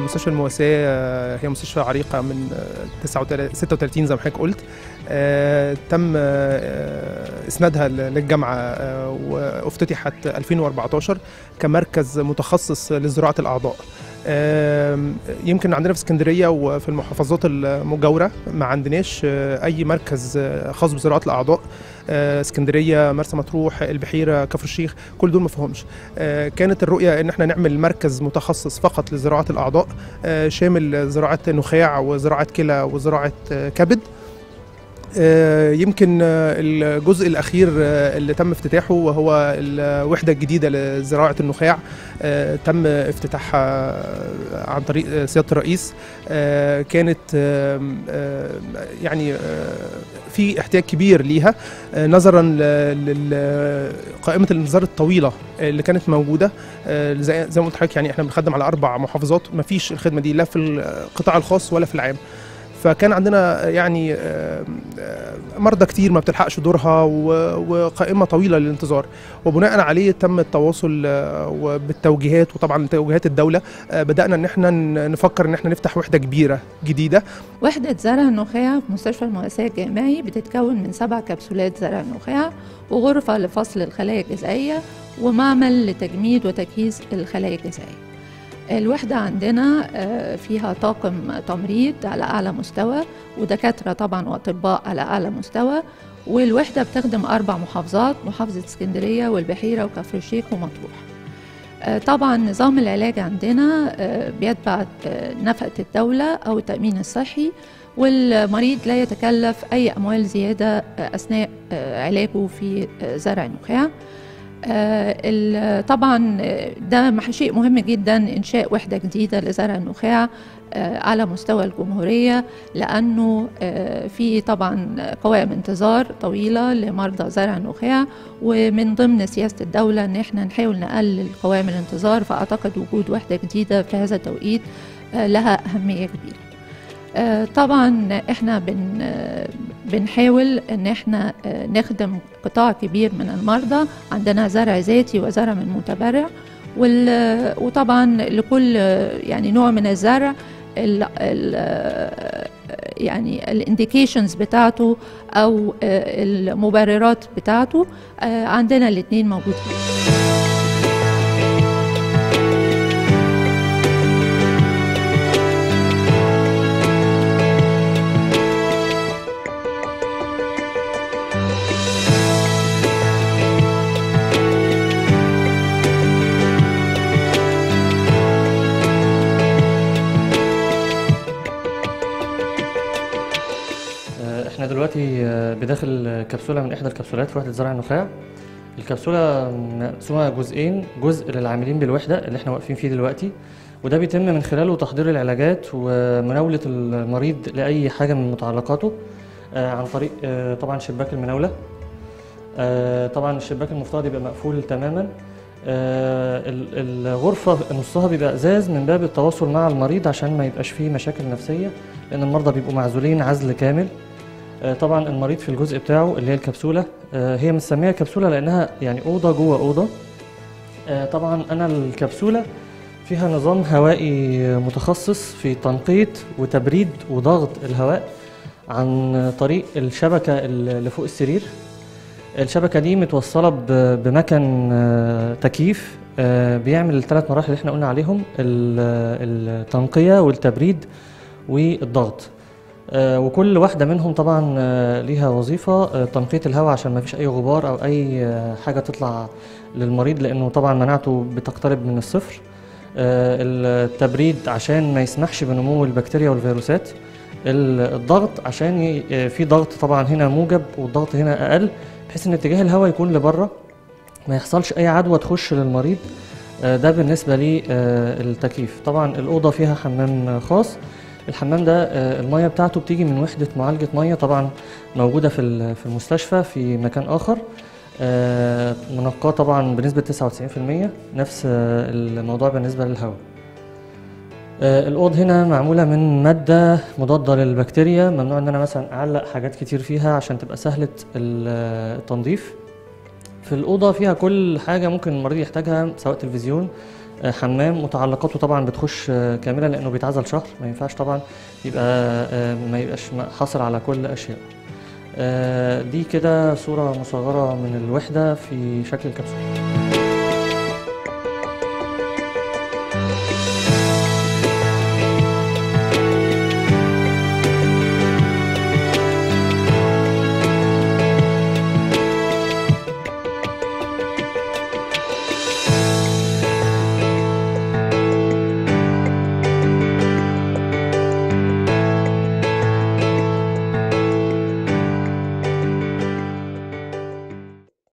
مستشفى المواساة هي مستشفى عريقة من 36 زي ما حضرتك قلت تم إسنادها للجامعة وافتتحت 2014 كمركز متخصص لزراعة الأعضاء يمكن عندنا في اسكندريه وفي المحافظات المجاوره ما عندناش اي مركز خاص بزراعه الاعضاء اسكندريه مرسى مطروح البحيره كفر الشيخ كل دول ما فيهمش كانت الرؤيه ان احنا نعمل مركز متخصص فقط لزراعه الاعضاء شامل زراعه نخاع وزراعه كلى وزراعه كبد يمكن الجزء الاخير اللي تم افتتاحه وهو الوحده الجديده لزراعه النخاع تم افتتاحها عن طريق سياده الرئيس كانت يعني في احتياج كبير ليها نظرا لقائمه الانتظار الطويله اللي كانت موجوده زي ما قلت لحضرتك يعني احنا بنخدم على اربع محافظات ما فيش الخدمه دي لا في القطاع الخاص ولا في العام فكان عندنا يعني مرضى كتير ما بتلحقش دورها وقائمه طويله للانتظار وبناء عليه تم التواصل بالتوجيهات وطبعا توجيهات الدوله بدانا ان احنا نفكر ان احنا نفتح وحده كبيره جديده وحده زرع النخاع في مستشفى المؤسسه الجامعي بتتكون من سبع كبسولات زرع النخاع وغرفه لفصل الخلايا الجذعيه ومعمل لتجميد وتجهيز الخلايا الجذعيه الوحدة عندنا فيها طاقم تمريض على أعلى مستوى ودكاترة طبعا وأطباء على أعلى مستوى والوحدة بتخدم أربع محافظات محافظة اسكندرية والبحيرة وكفر الشيخ ومطروح طبعا نظام العلاج عندنا بيتبع نفقة الدولة أو التأمين الصحي والمريض لا يتكلف أي أموال زيادة أثناء علاجه في زرع النخاع آه طبعا ده شيء مهم جدا انشاء وحده جديده لزرع النخاع آه على مستوى الجمهوريه لانه آه في طبعا قوائم انتظار طويله لمرضى زرع النخاع ومن ضمن سياسه الدوله ان احنا نحاول نقلل قوائم الانتظار فاعتقد وجود وحده جديده في هذا التوقيت لها اهميه كبيره. طبعا احنا بن بنحاول ان احنا نخدم قطاع كبير من المرضى عندنا زرع ذاتي وزرع من متبرع وطبعا لكل يعني نوع من الزرع ال ال يعني الانديكيشنز بتاعته او المبررات بتاعته عندنا الاثنين موجودين احنا دلوقتي بداخل كبسولة من إحدى الكبسولات في وحدة زرع النخاع الكبسولة مقسومة جزئين جزء للعاملين بالوحدة اللي احنا واقفين فيه دلوقتي وده بيتم من خلاله تحضير العلاجات ومناولة المريض لأي حاجة من متعلقاته عن طريق طبعا شباك المناولة طبعا الشباك المفترض يبقى مقفول تماما الغرفة نصها بيبقى ازاز من باب التواصل مع المريض عشان ما يبقاش فيه مشاكل نفسية لأن المرضى بيبقوا معزولين عزل كامل طبعا المريض في الجزء بتاعه اللي هي الكبسولة هي مسميها كبسولة لأنها يعني أوضة جوه أوضة طبعا أنا الكبسولة فيها نظام هوائي متخصص في تنقية وتبريد وضغط الهواء عن طريق الشبكة اللي فوق السرير الشبكة دي متوصلة بمكن تكييف بيعمل الثلاث مراحل اللي احنا قلنا عليهم التنقية والتبريد والضغط وكل واحدة منهم طبعا ليها وظيفة تنقية الهواء عشان ما فيش أي غبار أو أي حاجة تطلع للمريض لأنه طبعا مناعته بتقترب من الصفر التبريد عشان ما يسمحش بنمو البكتيريا والفيروسات الضغط عشان في ضغط طبعا هنا موجب والضغط هنا أقل بحيث ان اتجاه الهواء يكون لبره ما يحصلش اي عدوى تخش للمريض ده بالنسبه للتكييف طبعا الاوضه فيها حمام خاص الحمام ده الميه بتاعته بتيجي من وحده معالجه ميه طبعا موجوده في في المستشفى في مكان اخر منقاه طبعا بنسبه 99% نفس الموضوع بالنسبه للهواء الأوض هنا معمولة من مادة مضادة للبكتيريا ممنوع إن أنا مثلا أعلق حاجات كتير فيها عشان تبقى سهلة التنظيف في الأوضة فيها كل حاجة ممكن المريض يحتاجها سواء تلفزيون آه، حمام متعلقاته طبعا بتخش آه، كامله لانه بيتعزل شهر ما ينفعش طبعا يبقى آه، ما يبقاش م- حاصل على كل اشياء آه، دي كده صوره مصغره من الوحده في شكل الكبسوله